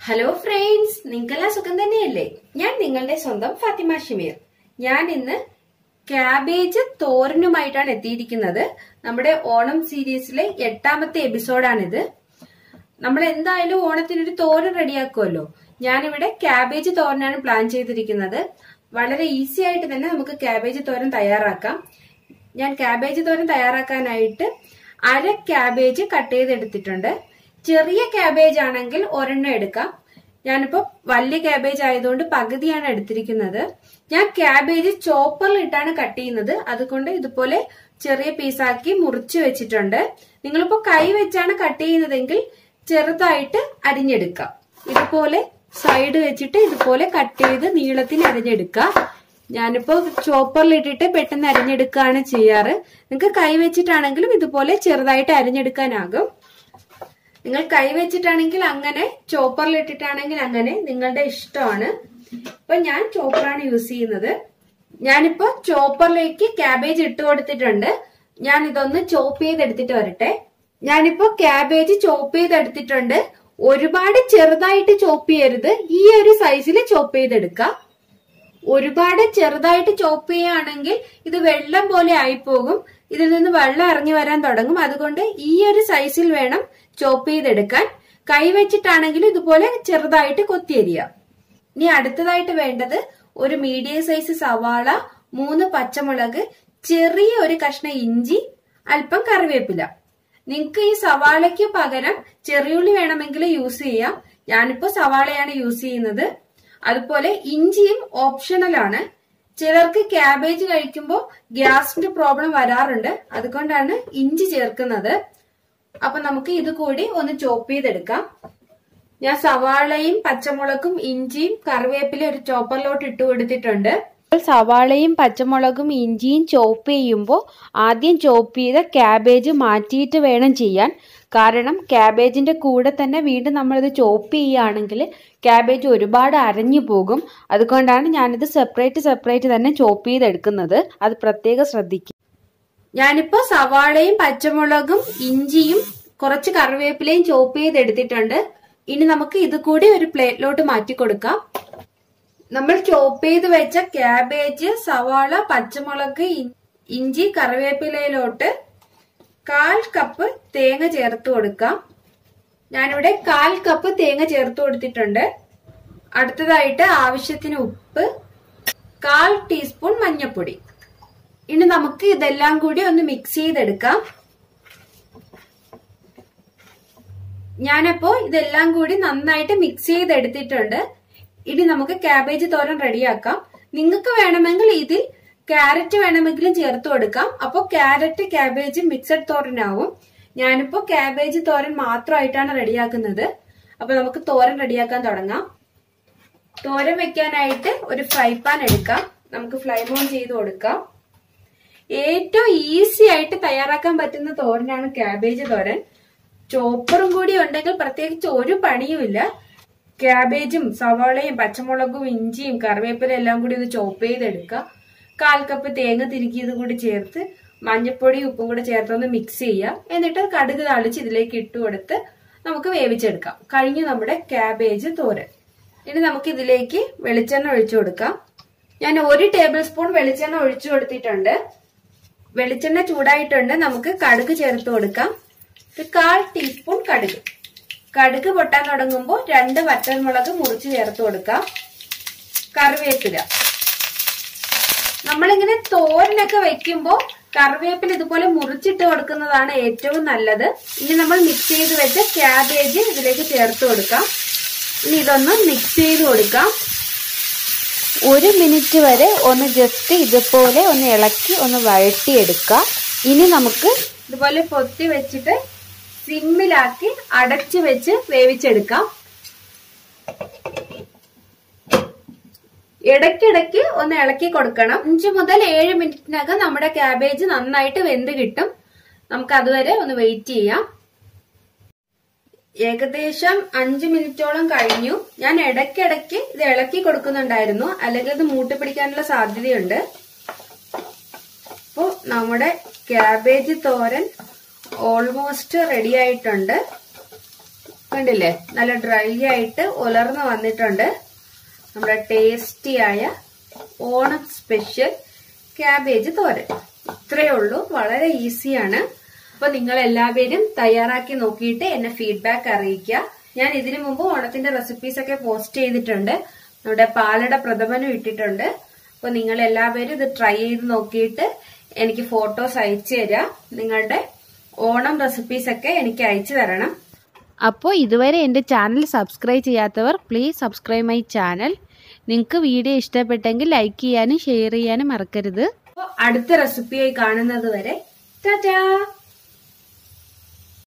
hello friends നിങ്ങൾക്കെല്ലാം സുഖം തന്നെയല്ലേ ഞാൻ നിങ്ങളുടെ സ്വന്തം ഫാത്തിമ ഷിമീർ ഞാൻ ഇന്ന് ക്യാബേജ് തോരനുമായിട്ടാണ് എത്തിയിരിക്കുന്നത് നമ്മുടെ ഓണം സീരീസിലെ എട്ടാമത്തെ എപ്പിസോഡാണിത് നമ്മൾ എന്തായാലും ഓണത്തിനൊരു തോരൻ റെഡിയാക്കുമല്ലോ ഞാനിവിടെ ക്യാബേജ് തോരനാണ് പ്ലാൻ ചെയ്തിരിക്കുന്നത് വളരെ ഈസി ആയിട്ട് തന്നെ നമുക്ക് ക്യാബേജ് തോരൻ തയ്യാറാക്കാം ഞാൻ ക്യാബേജ് തോരൻ തയ്യാറാക്കാനായിട്ട് അര ക്യാബേജ് കട്ട് ചെയ്തെടുത്തിട്ടുണ്ട് ചെറിയ ക്യാബേജ് ആണെങ്കിൽ ഒരെണ്ണം എടുക്കാം ഞാനിപ്പോ വലിയ ക്യാബേജ് ആയതുകൊണ്ട് പകുതിയാണ് എടുത്തിരിക്കുന്നത് ഞാൻ ക്യാബേജ് ചോപ്പറിൽ ഇട്ടാണ് കട്ട് ചെയ്യുന്നത് അതുകൊണ്ട് ഇതുപോലെ ചെറിയ പീസാക്കി മുറിച്ച് വെച്ചിട്ടുണ്ട് നിങ്ങളിപ്പോ കൈ വെച്ചാണ് കട്ട് ചെയ്യുന്നതെങ്കിൽ ചെറുതായിട്ട് അരിഞ്ഞെടുക്കാം ഇതുപോലെ സൈഡ് വെച്ചിട്ട് ഇതുപോലെ കട്ട് ചെയ്ത് നീളത്തിൽ അരിഞ്ഞെടുക്കാം ഞാനിപ്പോ ചോപ്പറിൽ ഇട്ടിട്ട് പെട്ടെന്ന് അരിഞ്ഞെടുക്കുകയാണ് ചെയ്യാറ് നിങ്ങൾക്ക് കൈ വെച്ചിട്ടാണെങ്കിലും ഇതുപോലെ ചെറുതായിട്ട് അരിഞ്ഞെടുക്കാനാകും നിങ്ങൾ കൈ വെച്ചിട്ടാണെങ്കിൽ അങ്ങനെ ചോപ്പറിൽ ഇട്ടിട്ടാണെങ്കിൽ അങ്ങനെ നിങ്ങളുടെ ഇഷ്ടമാണ് ഇപ്പൊ ഞാൻ ചോപ്പറാണ് യൂസ് ചെയ്യുന്നത് ഞാനിപ്പോ ചോപ്പറിലേക്ക് ക്യാബേജ് ഇട്ട് കൊടുത്തിട്ടുണ്ട് ഞാൻ ഇതൊന്ന് ചോപ്പ് ചെയ്തെടുത്തിട്ട് വരട്ടെ ഞാനിപ്പോ ക്യാബേജ് ചോപ്പ് ചെയ്തെടുത്തിട്ടുണ്ട് ഒരുപാട് ചെറുതായിട്ട് ചോപ്പ് ചെയ്യരുത് ഈ ഒരു സൈസിൽ ചോപ്പ് ചെയ്തെടുക്കാം ഒരുപാട് ചെറുതായിട്ട് ചോപ്പ് ചെയ്യുകയാണെങ്കിൽ ഇത് വെള്ളം പോലെ ആയിപ്പോകും ഇതിൽ നിന്ന് വെള്ളം ഇറങ്ങി വരാൻ തുടങ്ങും അതുകൊണ്ട് ഈ ഒരു സൈസിൽ വേണം ചോപ്പ് ചെയ്തെടുക്കാൻ കൈ വെച്ചിട്ടാണെങ്കിൽ ഇതുപോലെ ചെറുതായിട്ട് കൊത്തിയരിയാം ഇനി അടുത്തതായിട്ട് വേണ്ടത് ഒരു മീഡിയം സൈസ് സവാള മൂന്ന് പച്ചമുളക് ചെറിയ ഒരു കഷ്ണം ഇഞ്ചി അല്പം കറിവേപ്പില നിങ്ങൾക്ക് ഈ സവാളയ്ക്ക് പകരം ചെറിയുള്ളി വേണമെങ്കിൽ യൂസ് ചെയ്യാം ഞാനിപ്പോ സവാളയാണ് യൂസ് ചെയ്യുന്നത് അതുപോലെ ഇഞ്ചിയും ഓപ്ഷണൽ ആണ് ചിലർക്ക് ക്യാബേജ് കഴിക്കുമ്പോൾ ഗ്യാസിന്റെ പ്രോബ്ലം വരാറുണ്ട് അതുകൊണ്ടാണ് ഇഞ്ചി ചേർക്കുന്നത് അപ്പൊ നമുക്ക് ഇത് കൂടി ഒന്ന് ചോപ്പ് ചെയ്തെടുക്കാം ഞാൻ സവാളയും പച്ചമുളകും ഇഞ്ചിയും കറിവേപ്പില ഒരു ചോപ്പറിലോട്ട് ഇട്ട് കൊടുത്തിട്ടുണ്ട് സവാളയും പച്ചമുളകും ഇഞ്ചിയും ചോപ്പ് ചെയ്യുമ്പോൾ ആദ്യം ചോപ്പ് ചെയ്ത ക്യാബേജ് മാറ്റിയിട്ട് വേണം ചെയ്യാൻ കാരണം ക്യാബേജിന്റെ കൂടെ തന്നെ വീണ്ടും നമ്മളിത് ചോപ്പ് ചെയ്യുകയാണെങ്കിൽ ക്യാബേജ് ഒരുപാട് അരഞ്ഞു പോകും അതുകൊണ്ടാണ് ഞാനിത് സെപ്പറേറ്റ് സെപ്പറേറ്റ് തന്നെ ചോപ്പ് ചെയ്തെടുക്കുന്നത് അത് പ്രത്യേകം ശ്രദ്ധിക്കും ഞാനിപ്പോ സവാളയും പച്ചമുളകും ഇഞ്ചിയും കുറച്ച് കറിവേപ്പിലയും ചോപ്പ് ചെയ്തെടുത്തിട്ടുണ്ട് ഇനി നമുക്ക് ഇത് കൂടി ഒരു പ്ലേറ്റിലോട്ട് മാറ്റി കൊടുക്കാം നമ്മൾ ചോപ്പ് ചെയ്ത് വെച്ച ക്യാബേജ് സവാള പച്ചമുളക് ഇഞ്ചി കറിവേപ്പിലയിലോട്ട് കാൽ കപ്പ് തേങ്ങ ചേർത്ത് കൊടുക്കാം ഞാനിവിടെ കാൽ കപ്പ് തേങ്ങ ചേർത്ത് കൊടുത്തിട്ടുണ്ട് അടുത്തതായിട്ട് ആവശ്യത്തിന് ഉപ്പ് കാൽ ടീസ്പൂൺ മഞ്ഞൾപ്പൊടി ഇനി നമുക്ക് ഇതെല്ലാം കൂടി ഒന്ന് മിക്സ് ചെയ്തെടുക്കാം ഞാനപ്പോ ഇതെല്ലാം കൂടി നന്നായിട്ട് മിക്സ് ചെയ്തെടുത്തിട്ടുണ്ട് ഇനി നമുക്ക് ക്യാബേജ് തോരൻ റെഡിയാക്കാം നിങ്ങൾക്ക് വേണമെങ്കിൽ ഇതിൽ ക്യാരറ്റ് വേണമെങ്കിലും ചേർത്ത് കൊടുക്കാം അപ്പോൾ ക്യാരറ്റ് ക്യാബേജ് മിക്സഡ് തോരനാവും ഞാനിപ്പോ ക്യാബേജ് തോരൻ മാത്രമായിട്ടാണ് റെഡിയാക്കുന്നത് അപ്പൊ നമുക്ക് തോരൻ റെഡിയാക്കാൻ തുടങ്ങാം തോരൻ വെക്കാനായിട്ട് ഒരു ഫ്രൈ പാൻ എടുക്കാം നമുക്ക് ഫ്ലൈം ഓൺ ചെയ്ത് കൊടുക്കാം ഏറ്റവും ഈസി ആയിട്ട് തയ്യാറാക്കാൻ പറ്റുന്ന തോരനാണ് ക്യാബേജ് തോരൻ ചോപ്പറും കൂടി ഉണ്ടെങ്കിൽ പ്രത്യേകിച്ച് ഒരു പണിയുമില്ല ക്യാബേജും സവാളയും പച്ചമുളകും ഇഞ്ചിയും കറിവേപ്പില എല്ലാം കൂടി ഒന്ന് ചോപ്പ് ചെയ്തെടുക്കുക കാൽ കപ്പ് തേങ്ങ തിരുകിയത് കൂടി ചേർത്ത് മഞ്ഞപ്പൊടിയും ഉപ്പും കൂടെ ചേർത്തൊന്ന് മിക്സ് ചെയ്യുക എന്നിട്ട് കടുക് താളിച്ച് ഇതിലേക്ക് ഇട്ട് കൊടുത്ത് നമുക്ക് വേവിച്ചെടുക്കാം കഴിഞ്ഞു നമ്മുടെ ക്യാബേജ് തോരൻ ഇനി നമുക്ക് ഇതിലേക്ക് വെളിച്ചെണ്ണ ഒഴിച്ചു കൊടുക്കാം ഞാൻ ഒരു ടേബിൾ സ്പൂൺ വെളിച്ചെണ്ണ ഒഴിച്ചു കൊടുത്തിട്ടുണ്ട് വെളിച്ചെണ്ണ ചൂടായിട്ടുണ്ട് നമുക്ക് കടുക് ചേർത്ത് കൊടുക്കാം കാൽ ടീസ്പൂൺ കടുക് കടുക് പൊട്ടാൻ തുടങ്ങുമ്പോൾ രണ്ട് വറ്റൽമുളക് മുറിച്ച് ചേർത്ത് കൊടുക്കാം കറിവേപ്പില നമ്മളിങ്ങനെ തോരനൊക്കെ വെക്കുമ്പോൾ കറിവേപ്പില ഇതുപോലെ മുറിച്ചിട്ട് കൊടുക്കുന്നതാണ് ഏറ്റവും നല്ലത് ഇനി നമ്മൾ മിക്സ് ചെയ്ത് വെച്ച ക്യാബേജ് ഇതിലേക്ക് ചേർത്ത് കൊടുക്കാം ഇനി ഇതൊന്ന് മിക്സ് ചെയ്ത് കൊടുക്കാം ഒരു മിനിറ്റ് വരെ ഒന്ന് ജസ്റ്റ് ഇതുപോലെ ഒന്ന് ഇളക്കി ഒന്ന് വഴട്ടിയെടുക്കുക ഇനി നമുക്ക് ഇതുപോലെ പൊത്തി വെച്ചിട്ട് സിമ്മിലാക്കി അടച്ചു വെച്ച് വേവിച്ചെടുക്കാം ഇടയ്ക്കിടയ്ക്ക് ഒന്ന് ഇളക്കി കൊടുക്കണം അഞ്ച് മുതൽ ഏഴ് മിനിറ്റിനകം നമ്മുടെ ക്യാബേജ് നന്നായിട്ട് വെന്ത് കിട്ടും നമുക്ക് അതുവരെ ഒന്ന് വെയിറ്റ് ചെയ്യാം ഏകദേശം അഞ്ചു മിനിറ്റോളം കഴിഞ്ഞു ഞാൻ ഇടയ്ക്കിടയ്ക്ക് ഇത് ഇളക്കി കൊടുക്കുന്നുണ്ടായിരുന്നു അല്ലെങ്കിൽ ഇത് മൂട്ടിപ്പിടിക്കാനുള്ള സാധ്യതയുണ്ട് അപ്പോൾ നമ്മുടെ ക്യാബേജ് തോരൻ ഓൾമോസ്റ്റ് റെഡി ആയിട്ടുണ്ട് അപ്പൊ കണ്ടില്ലേ നല്ല ഡ്രൈ ആയിട്ട് ഉലർന്ന് വന്നിട്ടുണ്ട് നമ്മുടെ ടേസ്റ്റി ആയ ഓണം സ്പെഷ്യൽ ക്യാബേജ് തോരൻ ഇത്രയേ ഉള്ളൂ വളരെ ഈസിയാണ് അപ്പൊ നിങ്ങൾ എല്ലാവരും തയ്യാറാക്കി നോക്കിയിട്ട് എന്നെ ഫീഡ്ബാക്ക് അറിയിക്കുക ഞാൻ ഇതിനു മുമ്പ് ഓണത്തിന്റെ റെസിപ്പീസ് ഒക്കെ പോസ്റ്റ് ചെയ്തിട്ടുണ്ട് നമ്മുടെ പാലട പ്രഥമനും ഇട്ടിട്ടുണ്ട് അപ്പൊ നിങ്ങൾ എല്ലാവരും ഇത് ട്രൈ ചെയ്ത് നോക്കിയിട്ട് എനിക്ക് ഫോട്ടോസ് അയച്ചു തരാം നിങ്ങളുടെ ഓണം റെസിപ്പീസ് ഒക്കെ എനിക്ക് അയച്ചു തരണം അപ്പോൾ ഇതുവരെ എൻ്റെ ചാനൽ സബ്സ്ക്രൈബ് ചെയ്യാത്തവർ പ്ലീസ് സബ്സ്ക്രൈബ് മൈ ചാനൽ നിങ്ങൾക്ക് വീഡിയോ ഇഷ്ടപ്പെട്ടെങ്കിൽ ലൈക്ക് ചെയ്യാനും ഷെയർ ചെയ്യാനും മറക്കരുത് അപ്പോൾ അടുത്ത റെസിപ്പിയായി കാണുന്നത് വരെ ടാറ്റാ